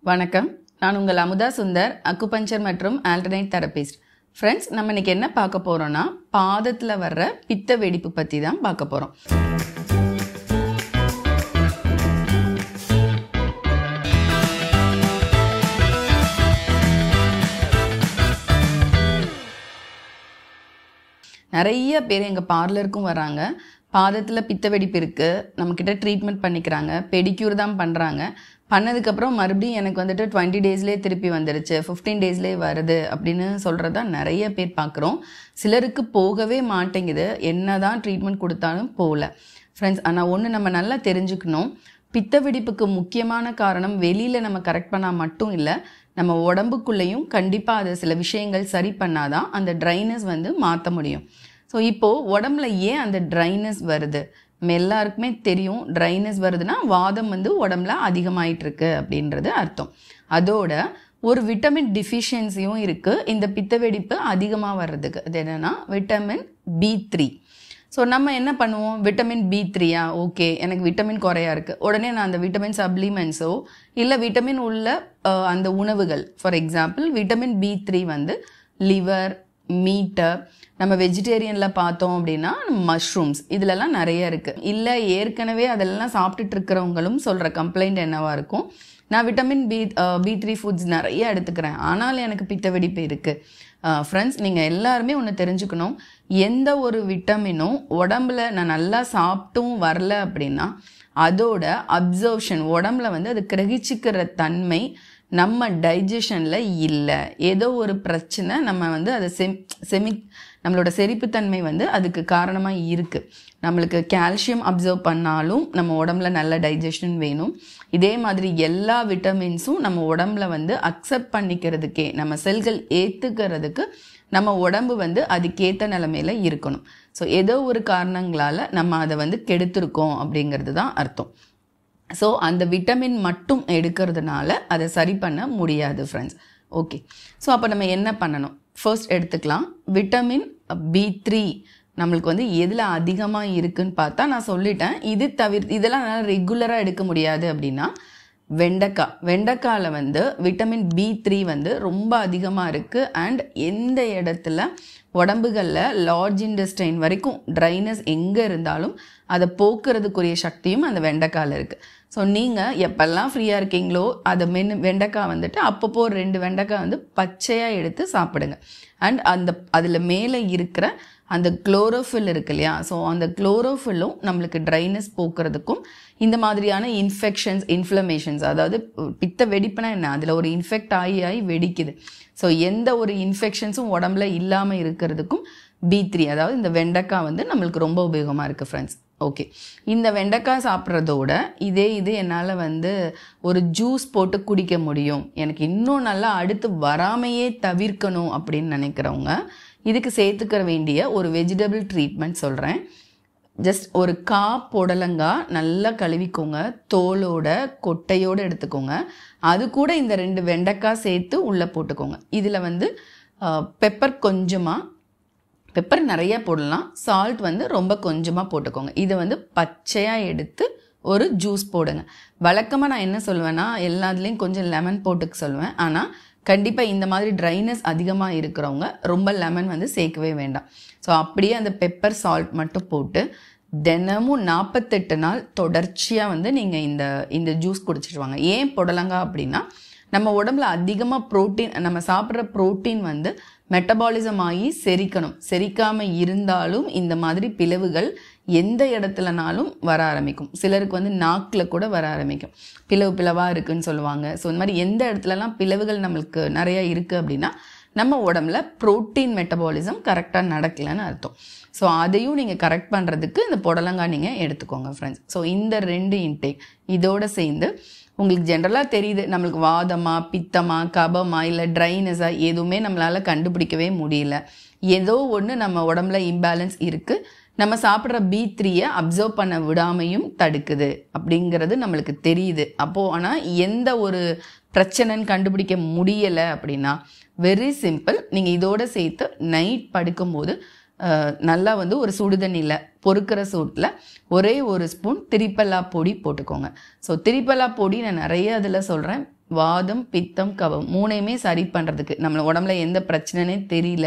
வணக்கம் நான் உங்கள் அமுதா சுந்தர் அக்குபஞ்சர் மற்றும் ஆல்டர்னேட் தெரபிஸ்ட் ஃப்ரெண்ட்ஸ் நம்ம இன்னைக்கு என்ன பார்க்க போறோம்னா பாதத்தில் வர்ற பித்த வெடிப்பு பற்றி தான் பார்க்க போகிறோம் நிறைய பேர் எங்கள் பார்லருக்கும் வராங்க பாதத்தில் பித்த வெடிப்பு இருக்குது நம்மக்கிட்ட ட்ரீட்மெண்ட் பண்ணிக்கிறாங்க பெடிக்யூர் தான் பண்ணுறாங்க பண்ணதுக்கப்புறம் மறுபடியும் எனக்கு வந்துட்டு டுவெண்ட்டி டேஸ்லேயே திருப்பி வந்துருச்சு ஃபிஃப்டீன் டேஸ்லேயே வருது அப்படின்னு சொல்கிறது தான் நிறைய பேர் பார்க்குறோம் சிலருக்கு போகவே மாட்டேங்குது என்ன தான் ட்ரீட்மெண்ட் கொடுத்தாலும் போகல ஃப்ரெண்ட்ஸ் ஆனால் ஒன்று நம்ம நல்லா தெரிஞ்சுக்கணும் பித்த வெடிப்புக்கு முக்கியமான காரணம் வெளியில் நம்ம கரெக்ட் பண்ணால் மட்டும் இல்லை நம்ம உடம்புக்குள்ளேயும் கண்டிப்பாக அது சில விஷயங்கள் சரி பண்ணாதான் அந்த ட்ரைனஸ் வந்து மாற்ற முடியும் ஸோ இப்போது உடம்புல ஏன் அந்த ட்ரைனஸ் வருது நம்ம எல்லாருக்குமே தெரியும் ட்ரைனஸ் வருதுன்னா வாதம் வந்து உடம்புல அதிகமாயிட்டு இருக்கு அப்படின்றது அர்த்தம் அதோட ஒரு விட்டமின் டிஃபிஷியன்சியும் இருக்குது இந்த பித்த வெடிப்பு அதிகமாக வர்றதுக்கு அது என்னென்னா விட்டமின் பி த்ரீ ஸோ நம்ம என்ன பண்ணுவோம் விட்டமின் பி த்ரீயா ஓகே எனக்கு விட்டமின் குறையா இருக்குது உடனே நான் அந்த விட்டமின் சப்ளிமெண்ட்ஸோ இல்லை விட்டமின் உள்ள அஹ், அந்த உணவுகள் for example vitamin B three வந்து லிவர் மீட்டு நம்ம வெஜிடேரியனில் பார்த்தோம் அப்படின்னா மஷ்ரூம்ஸ் இதிலெல்லாம் நிறைய இருக்குது இல்லை ஏற்கனவே அதெல்லாம் சாப்பிட்டுட்டு இருக்கிறவங்களும் சொல்கிற கம்ப்ளைண்ட் என்னவா இருக்கும் நான் vitamin B B three foods நிறைய எடுத்துக்கிறேன் ஆனாலும் எனக்கு பித்த வெடிப்பு இருக்குது ஃப்ரெண்ட்ஸ் நீங்கள் எல்லாருமே ஒன்று தெரிஞ்சுக்கணும் எந்த ஒரு விட்டமினும் உடம்புல நான் நல்லா சாப்பிட்டும் வரல அப்படின்னா அதோட அப்சர்வ்ஷன் உடம்புல வந்து அது கிரகிச்சிக்கிற தன்மை நம்ம டைஜஷனில் இல்லை ஏதோ ஒரு பிரச்சனை நம்ம வந்து அதை செம் செமி நம்மளோட செரிப்புத்தன்மை வந்து அதுக்கு காரணமாக இருக்குது நம்மளுக்கு கால்சியம் அப்சர்வ் பண்ணாலும் நம்ம உடம்புல நல்ல டைஜஷன் வேணும் இதே மாதிரி எல்லா விட்டமின்ஸும் நம்ம உடம்புல வந்து அக்செப்ட் பண்ணிக்கிறதுக்கே நம்ம செல்கள் ஏற்றுக்கிறதுக்கு நம்ம உடம்பு வந்து அதுக்கேற்ற நிலமையில இருக்கணும் ஸோ ஏதோ ஒரு காரணங்களால் நம்ம அதை வந்து கெடுத்திருக்கோம் அப்படிங்கிறது தான் அர்த்தம் ஸோ அந்த விட்டமின் மட்டும் எடுக்கிறதுனால அதை சரி பண்ண முடியாது ஃப்ரெண்ட்ஸ் ஓகே ஸோ அப்போ நம்ம என்ன பண்ணணும் ஃபர்ஸ்ட் எடுத்துக்கலாம் விட்டமின் பி த்ரீ நம்மளுக்கு வந்து எதில் அதிகமாக இருக்குன்னு பார்த்தா நான் சொல்லிட்டேன் இது தவிர இதெல்லாம் நல்லா ரெகுலராக எடுக்க முடியாது அப்படின்னா வெண்டைக்காய் வெண்டைக்காயில் வந்து விட்டமின் பி த்ரீ வந்து ரொம்ப அதிகமாக இருக்குது அண்ட் எந்த இடத்துல உடம்புகளில் லார்ஜ் இன்டெஸ்டைன் வரைக்கும் ட்ரைனஸ் எங்கே இருந்தாலும் அதை போக்குறதுக்குரிய சக்தியும் அந்த வெண்டைக்காயில் இருக்குது ஸோ நீங்கள் எப்பெல்லாம் ஃப்ரீயாக இருக்கீங்களோ அதை மென்னு வெண்டைக்காய் வந்துட்டு அப்பப்போ ஒரு ரெண்டு வெண்டைக்காய் வந்து பச்சையாக எடுத்து சாப்பிடுங்க அண்ட் அந்த அதில் மேலே இருக்கிற அந்த குளோரோஃபில் இருக்கு இல்லையா ஸோ அந்த குளோரோஃபில்லும் நம்மளுக்கு ட்ரைனஸ் போக்குறதுக்கும் இந்த மாதிரியான இன்ஃபெக்ஷன்ஸ் இன்ஃப்ளமேஷன்ஸ் அதாவது பித்த வெடிப்புனா என்ன அதில் ஒரு இன்ஃபெக்ட் ஆகி ஆகி வெடிக்குது ஸோ எந்த ஒரு இன்ஃபெக்ஷன்ஸும் உடம்புல இல்லாமல் இருக்கிறதுக்கும் பி த்ரீ அதாவது இந்த வெண்டைக்காய் வந்து நம்மளுக்கு ரொம்ப உபயோகமாக இருக்குது ஃப்ரெண்ட்ஸ் ஓகே இந்த வெண்டைக்காய் சாப்பிட்றதோட இதே இது என்னால் வந்து ஒரு ஜூஸ் போட்டு குடிக்க முடியும் எனக்கு இன்னும் நல்லா அடுத்து வராமையே தவிர்க்கணும் அப்படின்னு நினைக்கிறவங்க இதுக்கு சேர்த்துக்கிற வேண்டிய ஒரு வெஜிடபிள் ட்ரீட்மெண்ட் சொல்கிறேன் ஜஸ்ட் ஒரு கா புடலங்காய் நல்லா கழுவிக்கோங்க தோலோட கொட்டையோடு எடுத்துக்கோங்க அது கூட இந்த ரெண்டு வெண்டைக்காய் சேர்த்து உள்ளே போட்டுக்கோங்க இதில் வந்து பெப்பர் கொஞ்சமாக பெப்பர் நிறைய போடலாம் சால்ட் வந்து ரொம்ப கொஞ்சமாக போட்டுக்கோங்க இதை வந்து பச்சையாக எடுத்து ஒரு ஜூஸ் போடுங்க வழக்கமாக நான் என்ன சொல்லுவேன்னா எல்லாத்துலேயும் கொஞ்சம் லெமன் போட்டுக்க சொல்லுவேன் ஆனால் கண்டிப்பாக இந்த மாதிரி ட்ரைனஸ் அதிகமாக இருக்கிறவங்க ரொம்ப லெமன் வந்து சேர்க்கவே வேண்டாம் ஸோ அப்படியே அந்த பெப்பர் சால்ட் மட்டும் போட்டு தினமும் நாற்பத்தெட்டு நாள் தொடர்ச்சியாக வந்து நீங்கள் இந்த இந்த ஜூஸ் குடிச்சிட்டு வாங்க ஏன் புடலங்காய் அப்படின்னா நம்ம உடம்புல அதிகமாக புரோட்டீன் நம்ம சாப்பிட்ற புரோட்டீன் வந்து மெட்டபாலிசம் ஆகி செரிக்கணும் செரிக்காம இருந்தாலும் இந்த மாதிரி பிளவுகள் எந்த இடத்துலனாலும் வர ஆரம்பிக்கும் சிலருக்கு வந்து நாக்கில் கூட வர ஆரம்பிக்கும் பிளவு பிளவாக இருக்குன்னு சொல்லுவாங்க ஸோ இந்த மாதிரி எந்த இடத்துலலாம் பிளவுகள் நம்மளுக்கு நிறைய இருக்குது அப்படின்னா நம்ம உடம்புல புரோட்டீன் மெட்டபாலிசம் கரெக்டாக நடக்கலைன்னு அர்த்தம் ஸோ அதையும் நீங்கள் கரெக்ட் பண்ணுறதுக்கு இந்த புடலங்காய் நீங்கள் எடுத்துக்கோங்க ஃப்ரெண்ட்ஸ் ஸோ இந்த ரெண்டு இன்டேக் இதோட சேர்ந்து உங்களுக்கு ஜென்ரலாக தெரியுது நம்மளுக்கு வாதமா பித்தமா கபமா இல்லை ட்ரைனஸா எதுவுமே நம்மளால் கண்டுபிடிக்கவே முடியல ஏதோ ஒன்று நம்ம உடம்புல இம்பேலன்ஸ் இருக்குது நம்ம சாப்பிட்ற பி த்ரீயை அப்சர்வ் பண்ண விடாமையும் தடுக்குது அப்படிங்கிறது நம்மளுக்கு தெரியுது அப்போது ஆனால் எந்த ஒரு பிரச்சனைன்னு கண்டுபிடிக்க முடியலை அப்படின்னா வெரி சிம்பிள் நீங்கள் இதோட சேர்த்து நைட் படுக்கும்போது அஹ், நல்லா வந்து ஒரு சுடுதண்ணியில் பொறுக்கிற சூட்டில் ஒரே ஒரு ஸ்பூன் திரிப்பலா பொடி போட்டுக்கோங்க ஸோ திரிப்பலா பொடி நான் நிறைய அதில் சொல்கிறேன் வாதம் பித்தம் கவம் மூணையுமே சரி பண்ணுறதுக்கு நம்ம உடம்புல எந்த பிரச்சனைனே தெரியல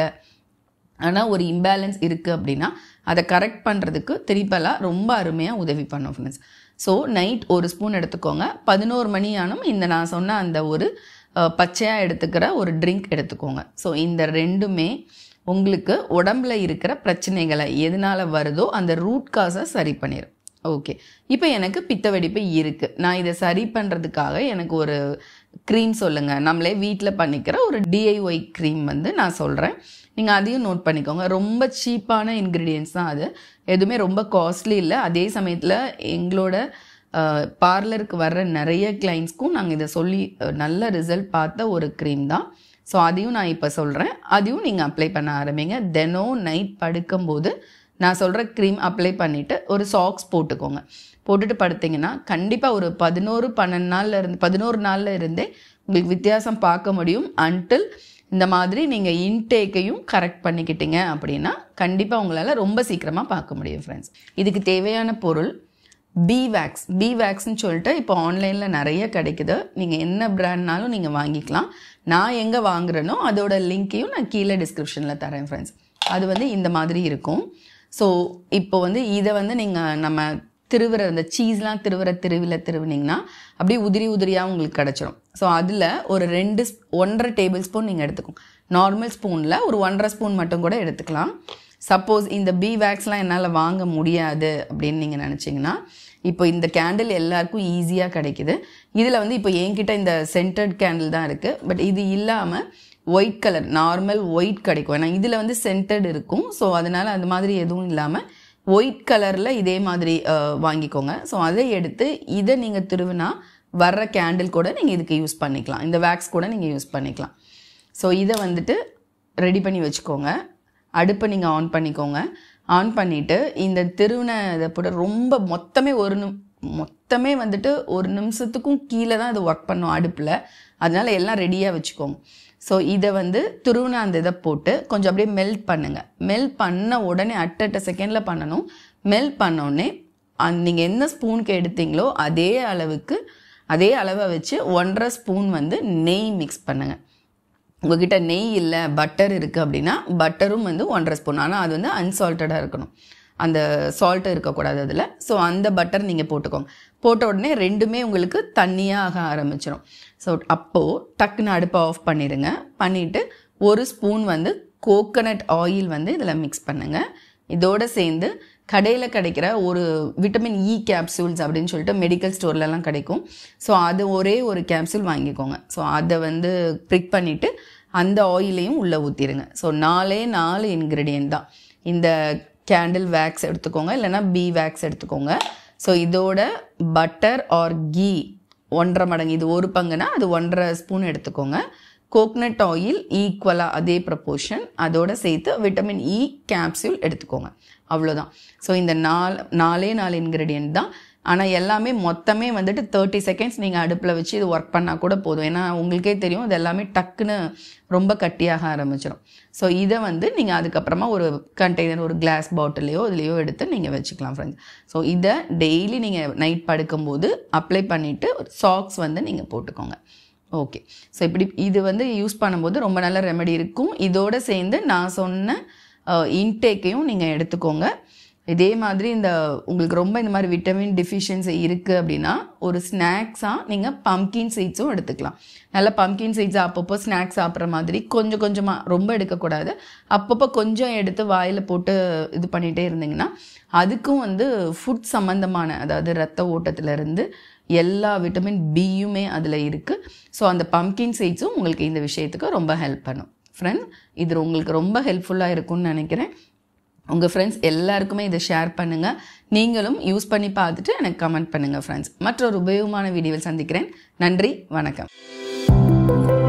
ஆனால் ஒரு இம்பேலன்ஸ் இருக்குது அப்படின்னா அதை கரெக்ட் பண்ணுறதுக்கு திரிப்பலா ரொம்ப அருமையாக உதவி பண்ணும் ஃப்ரெண்ட்ஸ் ஸோ நைட் ஒரு ஸ்பூன் எடுத்துக்கோங்க பதினோரு மணி ஆனும் இந்த நான் சொன்ன அந்த ஒரு பச்சையாக எடுத்துக்கிற ஒரு ட்ரிங்க் எடுத்துக்கோங்க ஸோ இந்த ரெண்டுமே உங்களுக்கு உடம்புல இருக்கிற பிரச்சனைகளை எதனால வருதோ அந்த ரூட் காஸை சரி பண்ணிடும் ஓகே இப்போ எனக்கு பித்த வெடிப்பு இருக்குது நான் இதை சரி பண்ணுறதுக்காக எனக்கு ஒரு க்ரீம் சொல்லுங்கள் நம்மளே வீட்டில் பண்ணிக்கிற ஒரு டிஐஒய் க்ரீம் வந்து நான் சொல்கிறேன் நீங்கள் அதையும் நோட் பண்ணிக்கோங்க ரொம்ப சீப்பான இன்க்ரீடியன்ஸ் தான் அது எதுவுமே ரொம்ப காஸ்ட்லி இல்லை அதே சமயத்தில் எங்களோட பார்லருக்கு வர்ற நிறைய கிளைண்ட்ஸ்க்கும் நாங்கள் இதை சொல்லி அஹ், நல்ல ரிசல்ட் பார்த்த ஒரு க்ரீம் தான் ஸோ அதையும் நான் இப்போ சொல்கிறேன் அதையும் நீங்கள் அப்ளை பண்ண ஆரம்பிங்க தினம் நைட் படுக்கும்போது நான் சொல்கிற க்ரீம் அப்ளை பண்ணிவிட்டு ஒரு சாக்ஸ் போட்டுக்கோங்க போட்டுட்டு படுத்தீங்கன்னா கண்டிப்பாக ஒரு பதினோரு பன்னெண்டு நாளில் இருந்து பதினோரு நாளில் இருந்தே உங்களுக்கு வித்தியாசம் பார்க்க முடியும் அன்டில் இந்த மாதிரி நீங்கள் இன்டேக்கையும் கரெக்ட் பண்ணிக்கிட்டீங்க அப்படின்னா கண்டிப்பாக உங்களால் ரொம்ப சீக்கிரமாக பார்க்க முடியும் ஃப்ரெண்ட்ஸ் இதுக்கு தேவையான பொருள் பி வேக்ஸ் பி வேக்ஸ்னு சொல்லிட்டு இப்போ ஆன்லைனில் நிறைய கிடைக்குது நீங்கள் என்ன பிராண்ட்னாலும் நீங்கள் வாங்கிக்கலாம் நான் எங்கே வாங்குறேனோ அதோட லிங்க்கையும் நான் கீழே டிஸ்கிரிப்ஷனில் தரேன் ஃப்ரெண்ட்ஸ் அது வந்து இந்த மாதிரி இருக்கும் ஸோ இப்போ வந்து இதை வந்து நீங்கள் நம்ம திருவுற இந்த சீஸ்லாம் திருவுற திருவில திருவினீங்கன்னா அப்படியே உதிரி உதிரியாக உங்களுக்கு கிடச்சிரும் ஸோ அதில் ஒரு ரெண்டு ஸ்- ஒன்றரை டேபிள் ஸ்பூன் நீங்கள் எடுத்துக்கோங்க நார்மல் ஸ்பூனில் ஒரு ஒன்றரை ஸ்பூன் மட்டும் கூட எடுத்துக்கலாம் சப்போஸ் இந்த பி வேக்ஸ்லாம் என்னால் வாங்க முடியாது அப்படின்னு நீங்கள் நினச்சிங்கன்னா இப்போ இந்த கேண்டில் எல்லாருக்கும் ஈஸியாக கிடைக்குது இதில் வந்து இப்போ என்கிட்ட இந்த சென்டர்ட் கேண்டில் தான் இருக்குது பட் இது இல்லாமல் ஒயிட் கலர் நார்மல் ஒயிட் கிடைக்கும் ஏன்னா இதில் வந்து சென்டர்ட் இருக்கும் ஸோ அதனால் அந்த மாதிரி எதுவும் இல்லாமல் ஒயிட் கலரில் இதே மாதிரி அஹ், வாங்கிக்கோங்க ஸோ அதை எடுத்து இதை நீங்கள் திருவினா வர்ற கேண்டில் கூட நீங்கள் இதுக்கு யூஸ் பண்ணிக்கலாம் இந்த வேக்ஸ் கூட நீங்கள் யூஸ் பண்ணிக்கலாம் ஸோ இதை வந்துட்டு ரெடி பண்ணி வச்சுக்கோங்க அடுப்பை நீங்கள் ஆன் பண்ணிக்கோங்க ஆன் பண்ணிவிட்டு இந்த திருவின இதை போட்டு ரொம்ப மொத்தமே ஒரு நிம் மொத்தமே வந்துட்டு ஒரு நிமிஷத்துக்கும் கீழே தான் இது ஒர்க் பண்ணும் அடுப்பில் அதனால எல்லாம் ரெடியாக வச்சுக்கோங்க ஸோ இதை வந்து துருவின அந்த இதை போட்டு கொஞ்சம் அப்படியே மெல்ட் பண்ணுங்க மெல்ட் பண்ண உடனே அட் அட் செகண்டில் பண்ணணும் மெல்ட் பண்ணோடனே அந் நீங்கள் என்ன ஸ்பூனுக்கு எடுத்தீங்களோ அதே அளவுக்கு அதே அளவை வச்சு ஒன்றரை ஸ்பூன் வந்து நெய் மிக்ஸ் பண்ணுங்கள் உங்ககிட்ட நெய் இல்லை பட்டர் இருக்குது அப்படின்னா பட்டரும் வந்து ஒன்றரை ஸ்பூன் ஆனால் அது வந்து அன்சால்ட்டடாக இருக்கணும் அந்த சால்ட்டு இருக்கக்கூடாது அதில் ஸோ அந்த பட்டர் நீங்கள் போட்டுக்கோங்க போட்ட உடனே ரெண்டுமே உங்களுக்கு தண்ணியாக ஆக ஆரம்பிச்சிடும் ஸோ அப்போது டக்குன்னு அடுப்பை ஆஃப் பண்ணிடுங்க பண்ணிவிட்டு ஒரு ஸ்பூன் வந்து கோகனட் ஆயில் வந்து இதில் மிக்ஸ் பண்ணுங்கள் இதோட சேர்ந்து கடையில் கிடைக்கிற ஒரு விட்டமின் இ கேப்சூல்ஸ் அப்படின்னு சொல்லிட்டு மெடிக்கல் ஸ்டோர்லலாம் கிடைக்கும் ஸோ அது ஒரே ஒரு கேப்சூல் வாங்கிக்கோங்க ஸோ அதை வந்து ப்ரிக் பண்ணிவிட்டு அந்த ஆயிலையும் உள்ளே ஊற்றிடுங்க ஸோ நாலே நாலு இன்க்ரீடியன்ட் தான் இந்த கேண்டில் வேக்ஸ் எடுத்துக்கோங்க இல்லைன்னா பி வேக்ஸ் எடுத்துக்கோங்க ஸோ இதோட பட்டர் ஆர் கீ ஒன்றரை மடங்கு இது ஒரு பங்குனா அது ஒன்றரை ஸ்பூன் எடுத்துக்கோங்க கோக்னட் ஆயில் ஈக்குவலாக அதே ப்ரப்போர்ஷன் அதோட சேர்த்து விட்டமின் இ கேப்சூல் எடுத்துக்கோங்க அவ்வளோதான் ஸோ இந்த நாலு நாலே நாலு இன்க்ரீடியன்ட் தான் ஆனால் எல்லாமே மொத்தமே வந்துட்டு தேர்ட்டி செகண்ட்ஸ் நீங்கள் அடுப்பில் வச்சு இது ஒர்க் பண்ணால் கூட போதும் ஏன்னா உங்களுக்கே தெரியும் இது எல்லாமே டக்குன்னு ரொம்ப கட்டியாக ஆரம்பிச்சிடும் ஸோ இதை வந்து நீங்கள் அதுக்கப்புறமா ஒரு கண்டெய்னர் ஒரு கிளாஸ் பாட்டிலையோ இதுலையோ எடுத்து நீங்கள் வச்சுக்கலாம் ஃப்ரெண்ட்ஸ் ஸோ இதை டெய்லி நீங்கள் நைட் படுக்கும்போது அப்ளை பண்ணிவிட்டு சாக்ஸ் வந்து நீங்கள் போட்டுக்கோங்க ஓகே ஸோ இப்படி இது வந்து யூஸ் பண்ணும்போது ரொம்ப நல்ல ரெமெடி இருக்கும் இதோட சேர்ந்து நான் சொன்ன இன்டேக்கையும் நீங்கள் எடுத்துக்கோங்க இதே மாதிரி இந்த உங்களுக்கு ரொம்ப இந்த மாதிரி விட்டமின் டிஃபிஷியன்சி இருக்குது அப்படின்னா ஒரு ஸ்நாக்ஸாக நீங்கள் பம்கின் சீட்ஸும் எடுத்துக்கலாம் நல்ல பம்கின் சீட்ஸ் அப்பப்போ ஸ்நாக்ஸ் சாப்பிட்ற மாதிரி கொஞ்சம் கொஞ்சமாக ரொம்ப எடுக்கக்கூடாது அப்பப்போ கொஞ்சம் எடுத்து வாயில் போட்டு இது பண்ணிகிட்டே இருந்தீங்கன்னா அதுக்கும் வந்து ஃபுட் சம்மந்தமான அதாவது ரத்த ஓட்டத்திலிருந்து எல்லா விட்டமின் பியுமே அதில் இருக்குது ஸோ அந்த பம்கின் சீட்ஸும் உங்களுக்கு இந்த விஷயத்துக்கு ரொம்ப ஹெல்ப் பண்ணும் ஃப்ரெண்ட்ஸ் இது உங்களுக்கு ரொம்ப ஹெல்ப்ஃபுல்லாக இருக்கும்னு நினைக்கிறேன் உங்கள் ஃப்ரெண்ட்ஸ் எல்லாருக்குமே இதை ஷேர் பண்ணுங்கள் நீங்களும் யூஸ் பண்ணி பார்த்துட்டு எனக்கு கமெண்ட் பண்ணுங்கள் ஃப்ரெண்ட்ஸ் மற்றொரு உபயோகமான வீடியோவில் சந்திக்கிறேன் நன்றி வணக்கம்